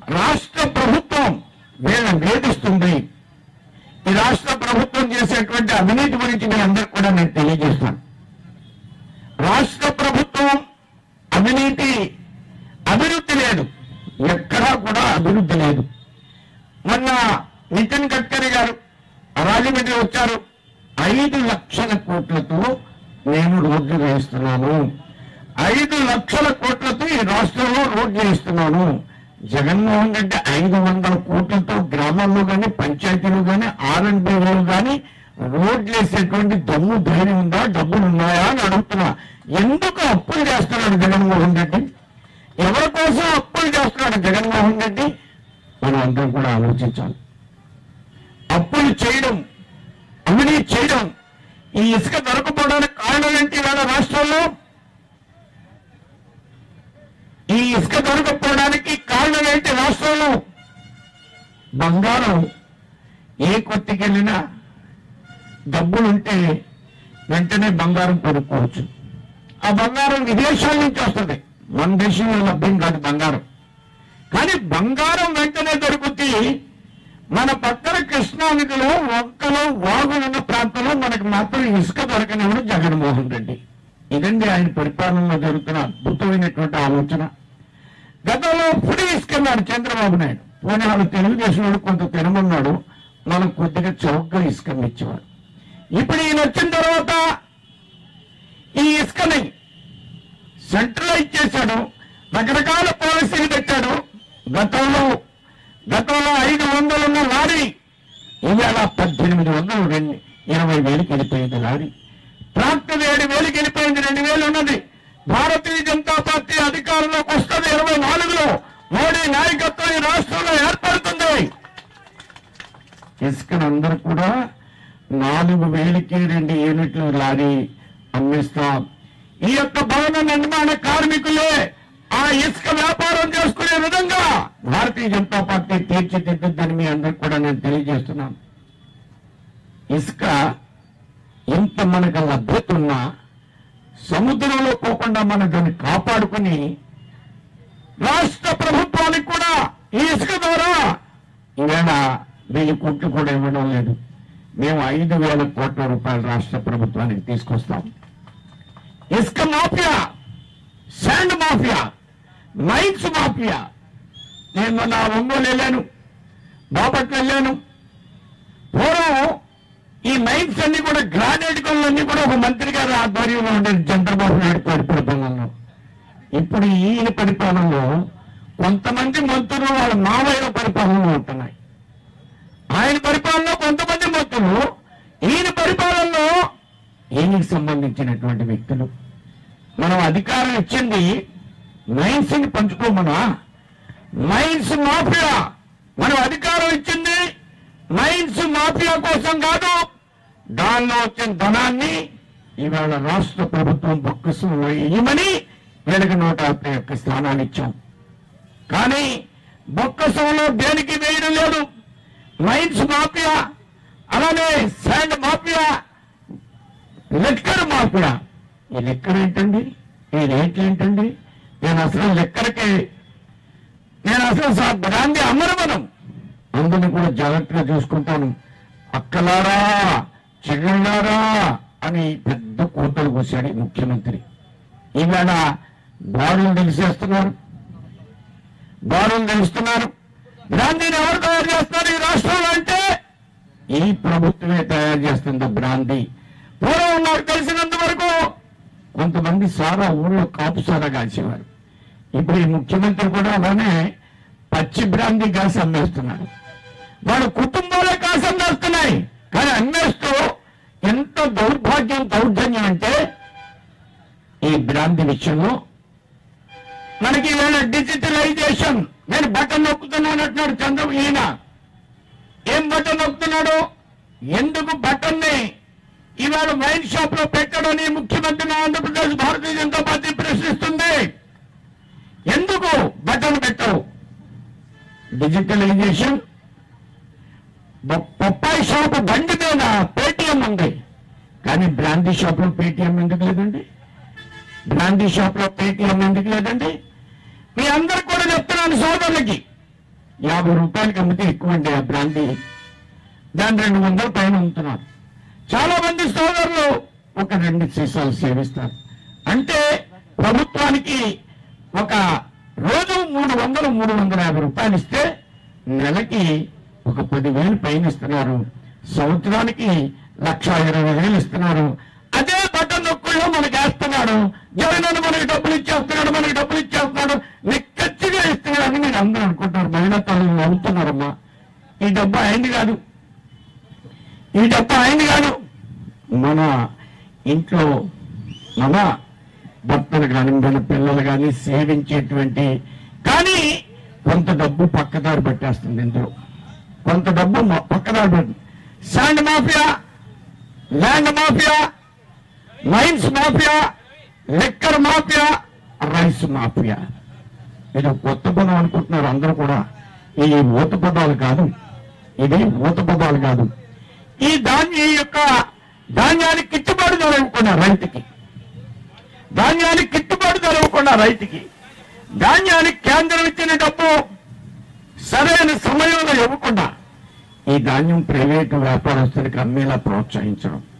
రాష్ట్ర ప్రభుత్వం వీళ్ళని వేధిస్తుంది ఈ రాష్ట్ర ప్రభుత్వం చేసేటువంటి అవినీతి గురించి మీ అందరికి కూడా నేను తెలియజేస్తాను రాష్ట్ర ప్రభుత్వం అవినీతి అభివృద్ధి లేదు ఎక్కడా కూడా అభివృద్ధి లేదు మొన్న నితిన్ గడ్కరీ గారు రాజమండ్రి వచ్చారు ఐదు లక్షల కోట్లతో నేను రోడ్లు వేస్తున్నాను ఐదు లక్షల కోట్లతో ఈ రాష్ట్రంలో రోడ్లు వేస్తున్నాను జగన్మోహన్ రెడ్డి ఐదు వందల కోట్లతో గ్రామాల్లో కానీ పంచాయతీలు కానీ ఆర్ఎండ్బీలు కానీ రోడ్లు వేసేటువంటి దమ్ము ధైర్యం ఉందా డబ్బులు ఉన్నాయా అని అడుగుతున్నా ఎందుకు అప్పులు చేస్తున్నాడు జగన్మోహన్ రెడ్డి ఎవరి కోసం అప్పులు చేస్తున్నాడు జగన్మోహన్ రెడ్డి మనం అందరం కూడా ఆలోచించాలి అప్పులు చేయడం అవినీతి చేయడం ఈ ఇసుక దొరకపోవడానికి కారణం ఏంటి వాళ్ళ రాష్ట్రంలో ఈ ఇసుక దొరకపోవడానికి కారణం ఏంటి రాష్ట్రంలో బంగారం ఏ కొట్టుకెళ్ళినా డబ్బులుంటే వెంటనే బంగారం కొనుక్కోవచ్చు ఆ బంగారం విదేశాల నుంచి వస్తుంది మన దేశంలో లభ్యం కాదు బంగారం కానీ బంగారం వెంటనే దొరుకుతుంది మన పక్కన కృష్ణా నదిలో ఒక్కలో వాగులు ఉన్న ప్రాంతంలో మనకు మాత్రం ఇసుక దొరకనివ్వడం జగన్మోహన్ రెడ్డి ఇదండి ఆయన పరిపాలనలో జరుగుతున్న అద్భుతమైనటువంటి ఆలోచన గతంలో పుడి ఇసుకన్నాడు చంద్రబాబు నాయుడు పోనీ వాళ్ళు తెలుగుదేశం వాడు కొంత తినమన్నాడు మనం కొద్దిగా చౌకగా ఇసుక ఇచ్చేవాడు ఇప్పుడు ఈయన వచ్చిన తర్వాత ఈ ఇసుకని సెంట్రలైజ్ చేశాడు రకరకాల పాలసీలు పెట్టాడు గతంలో గతంలో ఐదు వందలు ఉన్న లారీ ఇవాళ పద్దెనిమిది వందలు రెండు ఇరవై వేలకు వెళ్ళిపోయింది లారీ ట్రాక్టర్ ఏడు వేలకు వెళ్ళిపోయింది రెండు వేలు ఉన్నది భారతీయ జనతా పార్టీ అధికారంలోకి వస్తుంది ఇరవై నాలుగులో మోడీ నాయకత్వం ఈ రాష్ట్రంలో ఏర్పడుతుంది ఇసుకను అందరూ కూడా నాలుగు వేలకి రెండు యూనిట్లు లారీ అమ్మిస్తాం ఈ యొక్క భవన నిర్మాణ కార్మికులే ఆ ఇసుక వ్యాపారం చేసుకునే విధంగా భారతీయ జనతా పార్టీ తీర్చిదిద్దుద్దని మీ అందరికి కూడా నేను తెలియజేస్తున్నాను ఇసుక ఎంత మనకు లభ్యత ఉన్నా సముద్రంలో పోకుండా మనం దాన్ని కాపాడుకుని రాష్ట్ర ప్రభుత్వానికి కూడా ఈ ఇసుక ద్వారా ఈవేళ వెయ్యి కోట్లు కూడా ఇవ్వడం లేదు మేము ఐదు వేల కోట్ల రూపాయలు రాష్ట్ర ప్రభుత్వానికి తీసుకొస్తాం ఇసుక mafia sand mafia mines mafia నేను మొన్న ఒంగోలు వెళ్ళాను బాపట్ల వెళ్ళాను పూర్వం ఈ మైన్స్ అన్ని కూడా గ్రానైట్ కొనులన్నీ కూడా ఒక మంత్రి గారి ఆధ్వర్యంలో ఉండేది చంద్రబాబు నాయుడు గారి పరిపాలనలో ఇప్పుడు ఈయన పరిపాలనలో కొంతమంది మంత్రులు వాళ్ళ మావయ్య పరిపాలనలో ఉంటున్నాయి ఆయన పరిపాలనలో కొంతమంది మంత్రులు ఈయన పరిపాలనలో ఈయనకి సంబంధించినటువంటి వ్యక్తులు మనం అధికారం ఇచ్చింది మైన్స్ ని పంచుకోమనా మైన్స్ మాఫియా మనం అధికారం ఇచ్చింది మైన్స్ మాఫియా కోసం కాదు దానిలో వచ్చిన ధనాన్ని ఇవాళ రాష్ట్ర ప్రభుత్వం బొక్కసం వేయమని వీళ్ళకి నూట యాభై ఒక్క స్థానాలు ఇచ్చాం కానీ బొక్కసంలో దేనికి వేయడం లేదు మైన్స్ మాఫియా అలానే శాండ్ మాఫియా లెక్కర్ మాఫియా ఈ లెక్కర్ ఏంటండి ఈ రేట్ ఏంటండి నేను అసలు లెక్కరకి నేను అసలు సా- గాంధీ అమరవనం అందరిని కూడా జాగ్రత్తగా చూసుకుంటాను అక్కలారా చెల్లెళ్ళారా అని పెద్ద కోతలు కూశాడు ఈ ముఖ్యమంత్రి ఈవేళ బారులు తెలిసేస్తున్నారు బారులు తెలుస్తున్నారు బ్రాందీని ఎవరు తయారు చేస్తున్నారు ఈ రాష్ట్రంలో అంటే ఈ ప్రభుత్వమే తయారు చేస్తుంది బ్రాందీ పూర్వం నాకు తెలిసినంత వరకు కొంతమంది సారా ఊళ్ళో కాపు సారా కాల్చేవారు ఇప్పుడు ఈ ముఖ్యమంత్రి కూడా అలానే పచ్చి బ్రాందీ కాసి అమ్మేస్తున్నాడు వాళ్ళ కుటుంబాలే కాసి అమ్మేస్తున్నాయి కానీ అమ్మేస్తూ ఎంత దౌర్భాగ్యం దౌర్జన్యం అంటే ఈ బ్రాంతి విషయంలో మనకి ఇవాళ డిజిటలైజేషన్ నేను బటన్ నొక్కుతున్నాను అంటున్నాడు చంద్ర ఈయన ఏం బటన్ నొక్కుతున్నాడు ఎందుకు బటన్ ని ఇవాళ వైన్ షాప్ లో పెట్టడని ముఖ్యమంత్రి ఆంధ్రప్రదేశ్ భారతీయ జనతా పార్టీ ప్రశ్నిస్తుంది ఎందుకు బటన్ పెట్టవు డిజిటలైజేషన్ బొ- బొప్పాయి షాప్ బండి మీద పేటిఎం ఉంది కానీ బ్రాందీ షాప్ లో పేటిఎం ఎందుకు లేదండి బ్రాందీ షాప్ లో పేటిఎం ఎందుకు లేదండి మీ అందరికి కూడా చెప్తున్నాను సోదరులకి యాభై రూపాయలకి అమ్మితే ఎక్కువ అండి ఆ బ్రాండీ దాన్ని రెండు వందల పైన అమ్ముతున్నారు చాలా మంది సోదరులు ఒక రెండు సీసాలు సేవిస్తారు అంటే ప్రభుత్వానికి ఒక రోజు మూడు వందలు మూడు వందల యాభై రూపాయలు ఇస్తే నెలకి ఒక పదివేలు పైన ఇస్తున్నారు సంవత్సరానికి లక్ష ఇరవై వేలు ఇస్తున్నారు అదే బటన్ నొక్కుల్లో మనకి వేస్తున్నాడు జగన్ అన్న మనకి డబ్బులు ఇచ్చేస్తున్నాడు మనకి డబ్బులు ఇచ్చేస్తున్నాడు నిక్కచ్చిగా ఇస్తున్నాడు అని మీరు అందరూ అనుకుంటారు మహిళా తల్లు నవ్వుతున్నారమ్మా ఈ డబ్బు అయింది కాదు ఈ డబ్బు అయింది కాదు మన ఇంట్లో మన భర్తలు కానీ మన పిల్లలు కానీ సేవించేటువంటి కానీ కొంత డబ్బు పక్కదారి పెట్టేస్తుంది ఇందులో కొంత డబ్బు మ- పక్కదారి పెట్టింది sand mafia land mafia mines mafia liquor mafia rice mafia ఇది ఒక కొత్త పదం అనుకుంటున్నారు అందరూ కూడా ఇది ఊత పదాలు కాదు ఇది ఊత పదాలు కాదు ఈ ధాన్యం ఈ యొక్క ధాన్యానికి గిట్టుబాటు ధర ఇవ్వకుండా రైతుకి ధాన్యానికి గిట్టుబాటు ధర ఇవ్వకుండా రైతుకి ధాన్యానికి కేంద్రం ఇచ్చిన డబ్బు సరైన సమయంలో ఇవ్వకుండా ఈ ధాన్యం ప్రైవేటు వ్యాపారస్తులకు అమ్మేలా ప్రోత్సహించడం